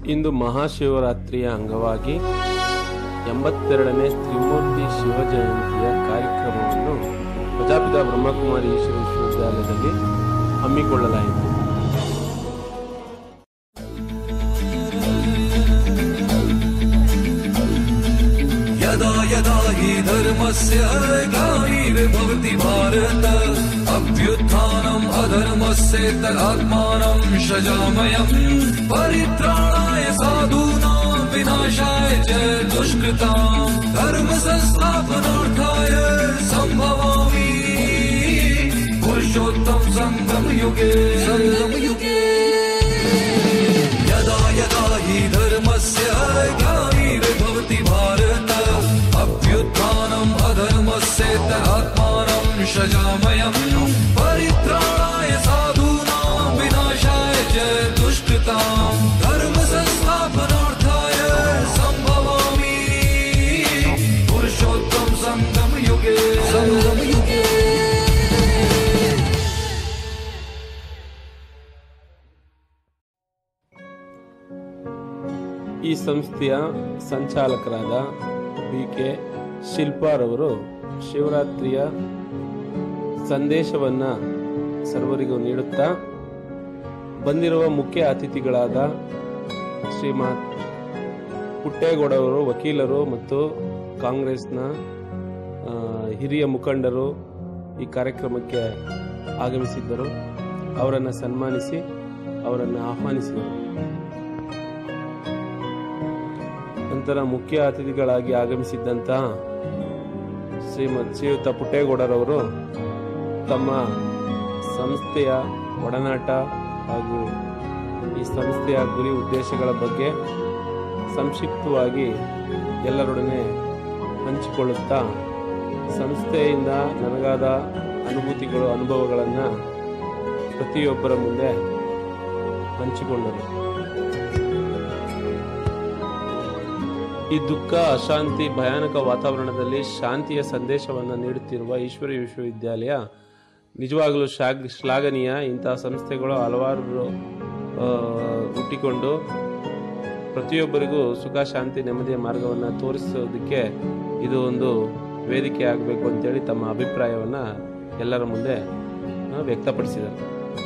ಇಂದು ಮಹಾಶಿವರಾತ್ರಿಯ ಅಂಗವಾಗಿ ಎಂಬತ್ತೆರಡನೇ ತ್ರಿಮೂರ್ತಿ ಶಿವ ಜಯಂತಿಯ ಕಾರ್ಯಕ್ರಮವನ್ನು ಪ್ರಜಾಪಿತ ಬ್ರಹ್ಮಕುಮಾರಿ ಈಶ್ವರ ವಿಶ್ವವಿದ್ಯಾಲಯದಲ್ಲಿ ಹಮ್ಮಿಕೊಳ್ಳಲಾಯಿತು यदा यदा हि धर्मस्य ग्लानिर्भवति भारत अभ्युत्थानम् अधर्मस्य तदात्मानं सजामयम् परित्राणाय साधूनां विनाशाय च दुष्कृताम् धर्म संस्थापनार्थाय सम्भवामि पुरुषोत्तम सङ्गम युगे सङ्गम युगे यदा यदा हि धर्मस्य ग्लानिर्भवति भारत अभ्युत्थानम् अधर्मस्य तदात्मानं सजामयम् परित्राणाय साधूनां विनाशाय च दुष्कृताम् धर्म संस्थापनार्थाय सम्भवामि पुरुषोत्तम सङ्गम युगे सङ्गम युगे ಈ ಸಂಸ್ಥೆಯ ಸಂಚಾಲಕರಾದ ಬಿ ಕೆ ಶಿಲ್ಪಾರವರು ಶಿವರಾತ್ರಿಯ ಸಂದೇಶವನ್ನು ಸರ್ವರಿಗೂ ನೀಡುತ್ತಾ ಬಂದಿರುವ ಮುಖ್ಯ ಅತಿಥಿಗಳಾದ ಶ್ರೀಮಾನ್ ಪುಟ್ಟೇಗೌಡವರು ವಕೀಲರು ಮತ್ತು ಕಾಂಗ್ರೆಸ್ನ ಆ, ಹಿರಿಯ ಮುಖಂಡರು ಈ ಕಾರ್ಯಕ್ರಮಕ್ಕೆ ಆಗಮಿಸಿದ್ದರು ಅವರನ್ನು ಸನ್ಮಾನಿಸಿ ಅವರನ್ನು ಆಹ್ವಾನಿಸಿದರು ನಂತರ ಮುಖ್ಯ ಅತಿಥಿಗಳಾಗಿ ಆಗಮಿಸಿದ್ದಂತಹ ಶ್ರೀಮತ್ ಶ್ರೀಯುತ ಪುಟ್ಟೇಗೌಡರವರು ತಮ್ಮ ಸಂಸ್ಥೆಯ ಒಡನಾಟ ಹಾಗೂ ಈ ಸಂಸ್ಥೆಯ ಗುರಿ ಉದ್ದೇಶಗಳ ಬಗ್ಗೆ ಸಂಕ್ಷಿಪ್ತವಾಗಿ ಎಲ್ಲರೊಡನೆ ಹಂಚಿಕೊಳ್ಳುತ್ತಾ ಸಂಸ್ಥೆಯಿಂದ ನನಗಾದ ಅನುಭೂತಿಗಳು ಅನುಭವಗಳನ್ನು ಪ್ರತಿಯೊಬ್ಬರ ಮುಂದೆ ಹಂಚಿಕೊಂಡರು ಈ ದುಃಖ ಅಶಾಂತಿ ಭಯಾನಕ ವಾತಾವರಣದಲ್ಲಿ ಶಾಂತಿಯ ಸಂದೇಶವನ್ನು ನೀಡುತ್ತಿರುವ ಈಶ್ವರಿ ವಿಶ್ವವಿದ್ಯಾಲಯ ನಿಜವಾಗಲೂ ಶಾಗ್ ಶ್ಲಾಘನೀಯ ಇಂತಹ ಸಂಸ್ಥೆಗಳು ಹಲವಾರು ಆ, ಹುಟ್ಟಿಕೊಂಡು ಪ್ರತಿಯೊಬ್ಬರಿಗೂ ಸುಖ ಶಾಂತಿ ನೆಮ್ಮದಿಯ ಮಾರ್ಗವನ್ನು ತೋರಿಸೋದಕ್ಕೆ ಇದು ಒಂದು ವೇದಿಕೆ ಆಗಬೇಕು ಅಂತೇಳಿ ತಮ್ಮ ಅಭಿಪ್ರಾಯವನ್ನು ಎಲ್ಲರ ಮುಂದೆ ಆ, ವ್ಯಕ್ತಪಡಿಸಿದರು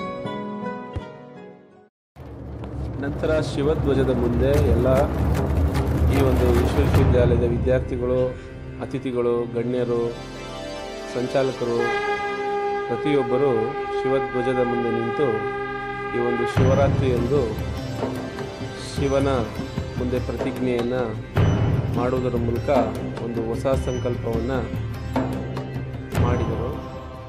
ನಂತರ ಶಿವಧ್ವಜದ ಮುಂದೆ ಎಲ್ಲ ಈ ಒಂದು ವಿಶ್ವ ವಿಶ್ವವಿದ್ಯಾಲಯದ ವಿದ್ಯಾರ್ಥಿಗಳು ಅತಿಥಿಗಳು ಗಣ್ಯರು ಸಂಚಾಲಕರು ಪ್ರತಿಯೊಬ್ಬರು ಶಿವಧ್ವಜದ ಮುಂದೆ ನಿಂತು ಈ ಒಂದು ಶಿವರಾತ್ರಿಯಂದು ಶಿವನ ಮುಂದೆ ಪ್ರತಿಜ್ಞೆಯನ್ನು ಮಾಡುವುದರ ಮೂಲಕ ಒಂದು ಹೊಸ ಸಂಕಲ್ಪವನ್ನು ಮಾಡಿದರು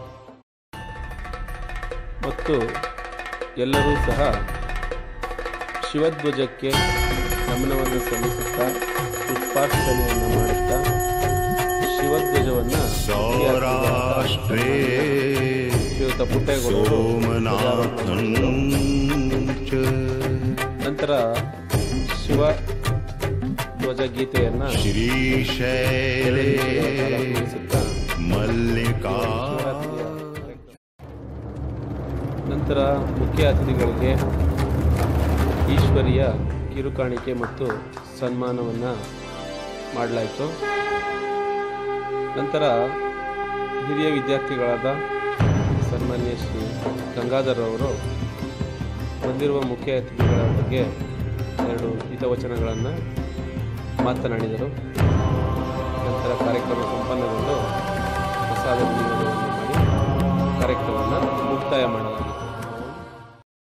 ಮತ್ತು ಎಲ್ಲರೂ ಸಹ ಶಿವಧ್ವಜಕ್ಕೆ ನಮನವನ್ನು ಸಲ್ಲಿಸುತ್ತಾ ಪುಷ್ಪಾರ್ಚನೆಯನ್ನು ಮಾಡುತ್ತಾ ಶಿವಧ್ವಜವನ್ನು सौराष्ट्रे ಶ್ರೀಯುತ ಪುಟ್ಟೇಗೌಡರು सोमनाथं च ನಂತರ ಶಿವ ಧ್ವಜ ಗೀತೆಯನ್ನ श्रीशैले ಆರಂಭಿಸುತ್ತಾ मल्लिका ನಂತರ ಮುಖ್ಯ ಅತಿಥಿಗಳಿಗೆ ಈಶ್ವರಿಯ ಕಿರುಕಾಣಿಕೆ ಮತ್ತು ಸನ್ಮಾನವನ್ನು ಮಾಡಲಾಯಿತು ನಂತರ ಹಿರಿಯ ವಿದ್ಯಾರ್ಥಿಗಳಾದ ಸನ್ಮಾನ್ಯ ಶ್ರೀ ಗಂಗಾಧರ್ ಅವರು ಬಂದಿರುವ ಮುಖ್ಯ ಅತಿಥಿಗಳ ಬಗ್ಗೆ ಎರಡು ಹಿತವಚನಗಳನ್ನು ಮಾತನಾಡಿದರು ನಂತರ ಕಾರ್ಯಕ್ರಮ ಸಂಪನ್ನಗೊಂಡು ಪ್ರಸಾದ ವಿನಿಯೋಗವನ್ನು ಮಾಡಿ ಕಾರ್ಯಕ್ರಮವನ್ನು ಮುಕ್ತಾಯ ಮಾಡಲಾಯಿತು